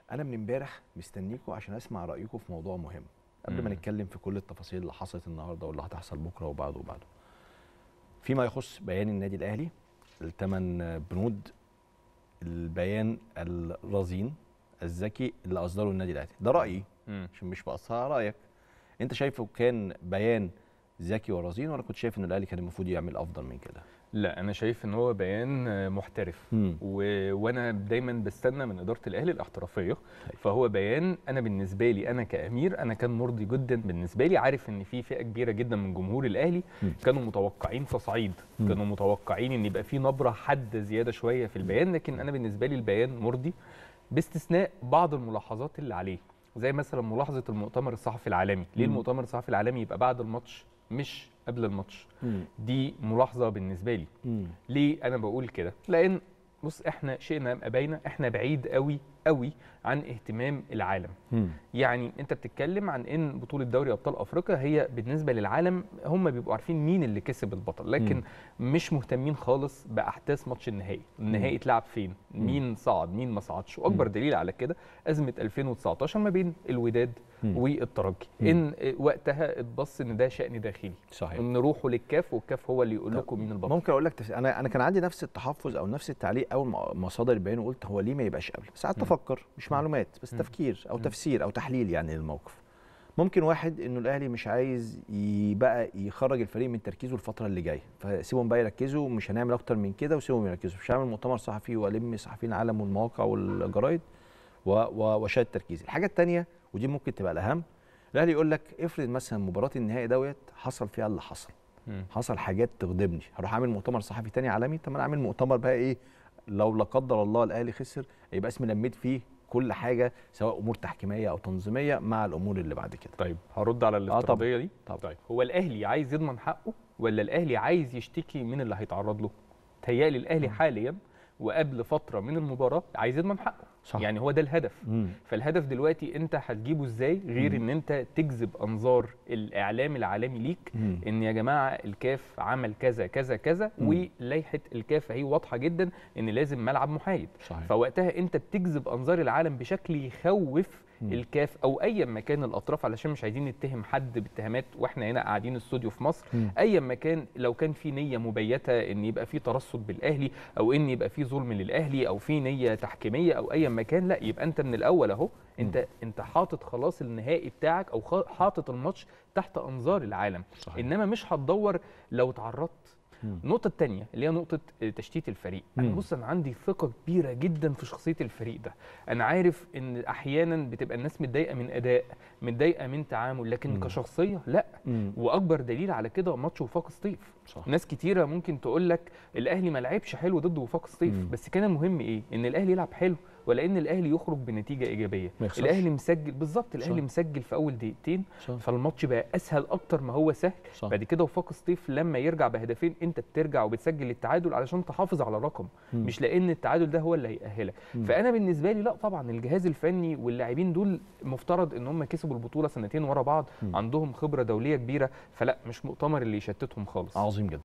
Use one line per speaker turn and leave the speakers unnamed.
انا من امبارح مستنيكم عشان اسمع رايكم في موضوع مهم قبل ما
مم.
نتكلم في كل التفاصيل اللي حصلت النهارده واللي هتحصل بكره وبعده وبعده فيما يخص بيان النادي الاهلي الثمان بنود البيان الرزين الذكي اللي اصدره النادي الاهلي ده رايي
مم.
عشان مش بقصها على رايك انت شايفه كان بيان ذكي ورزين ولا كنت شايف ان الاهلي كان المفروض يعمل افضل من كده
لا انا شايف ان هو بيان آه، محترف
مم.
و... وانا دايما بستنى من اداره الاهلي الاحترافيه
طيب.
فهو بيان انا بالنسبه لي انا كامير انا كان مرضي جدا بالنسبه لي عارف ان في فئه كبيره جدا من جمهور الاهلي
مم.
كانوا متوقعين تصعيد
مم.
كانوا متوقعين ان يبقى في نبره حاده زياده شويه في البيان لكن انا بالنسبه لي البيان مرضي باستثناء بعض الملاحظات اللي عليه زي مثلا ملاحظه المؤتمر الصحفي العالمي ليه
مم.
المؤتمر الصحفي العالمي يبقى بعد الماتش مش قبل الماتش
مم.
دي ملاحظه بالنسبه لي
مم.
ليه انا بقول كده لان بص احنا شئنا ام ابينا احنا بعيد قوي قوي عن اهتمام العالم
مم.
يعني انت بتتكلم عن ان بطوله دوري ابطال افريقيا هي بالنسبه للعالم هم بيبقوا عارفين مين اللي كسب البطل لكن
مم.
مش مهتمين خالص باحداث ماتش النهائي النهائي اتلعب فين
مم.
مين صعد مين ما صعدش واكبر
مم.
دليل على كده ازمه 2019 ما بين الوداد
مم.
والترجي
مم.
ان وقتها اتبص ان ده شان داخلي
صحيح
ان روحوا للكاف والكاف هو اللي يقول
طب
لكم مين البطل
ممكن اقول لك تس... انا انا كان عندي نفس التحفظ او نفس التعليق اول ما مصادر البيان وقلت هو ليه ما يبقاش قبل بس قعدت
مم.
افكر مش معلومات بس
مم.
تفكير او
مم.
تفسير او تحليل يعني للموقف ممكن واحد انه الاهلي مش عايز يبقى يخرج الفريق من تركيزه الفتره اللي جايه فسيبهم بقى يركزوا مش هنعمل اكتر من كده وسيبهم يركزوا مش هعمل مؤتمر صحفي والم صحفيين العالم والمواقع والجرايد و- و- وشاد التركيز الحاجه الثانيه ودي ممكن تبقى الاهم الاهلي يقول لك افرض مثلا مباراه النهائي دوت حصل فيها اللي حصل
مم.
حصل حاجات تغضبني هروح اعمل مؤتمر صحفي تاني عالمي طب ما انا اعمل مؤتمر بقى ايه لو لا قدر الله الاهلي خسر يبقى اسمي لميت فيه كل حاجه سواء امور تحكيميه او تنظيميه مع الامور اللي بعد كده
طيب هرد على
طبعا.
الافتراضيه دي
طبعا.
طيب هو الاهلي عايز يضمن حقه ولا الاهلي عايز يشتكي من اللي هيتعرض له تهيألي الاهلي
مم.
حاليا وقبل فتره من المباراه عايز يضمن حقه
صح.
يعني هو ده الهدف
مم.
فالهدف دلوقتي انت هتجيبه ازاي غير
مم.
ان انت تجذب انظار الاعلام العالمي ليك
مم.
ان يا جماعه الكاف عمل كذا كذا كذا
مم.
ولائحه الكاف اهي واضحه جدا ان لازم ملعب محايد
صحيح
فوقتها انت بتجذب انظار العالم بشكل يخوف
مم.
الكاف او ايا ما كان الاطراف علشان مش عايزين نتهم حد باتهامات واحنا هنا قاعدين استوديو في مصر
مم.
ايا ما كان لو كان في نيه مبيته ان يبقى في ترصد بالاهلي او ان يبقى في ظلم للاهلي او في نيه تحكيميه او ايا ما كان لا يبقى انت من الاول اهو انت انت حاطط خلاص النهائي بتاعك او خا- حاطط الماتش تحت انظار العالم
صحيح.
انما مش هتدور لو اتعرضت
مم.
النقطة التانية اللي هي نقطة تشتيت الفريق، أنا
مم.
بص أنا عندي ثقة كبيرة جدا في شخصية الفريق ده، أنا عارف إن أحيانا بتبقى الناس متضايقة من أداء، متضايقة من تعامل، لكن
مم.
كشخصية لا،
مم.
وأكبر دليل على كده ماتش وفاق سطيف،
صح
ناس كتيرة ممكن تقول لك الأهلي ما لعبش حلو ضد وفاق سطيف،
مم.
بس كان المهم إيه؟ إن الأهلي يلعب حلو ولا إن الأهلي يخرج بنتيجة إيجابية،
ما يخسرش.
الأهلي مسجل بالظبط الأهلي
صح.
مسجل في أول دقيقتين
صح
فالماتش بقى أسهل أكتر ما هو سهل
صح
بعد كده وفاق سطيف لما يرجع بهدفين انت بترجع وبتسجل التعادل علشان تحافظ على رقم
مم.
مش لان التعادل ده هو اللي هيأهلك
مم.
فانا بالنسبه لي لا طبعا الجهاز الفني واللاعبين دول مفترض ان هم كسبوا البطوله سنتين ورا بعض
مم.
عندهم خبره دوليه كبيره فلا مش مؤتمر اللي يشتتهم خالص
عظيم جدا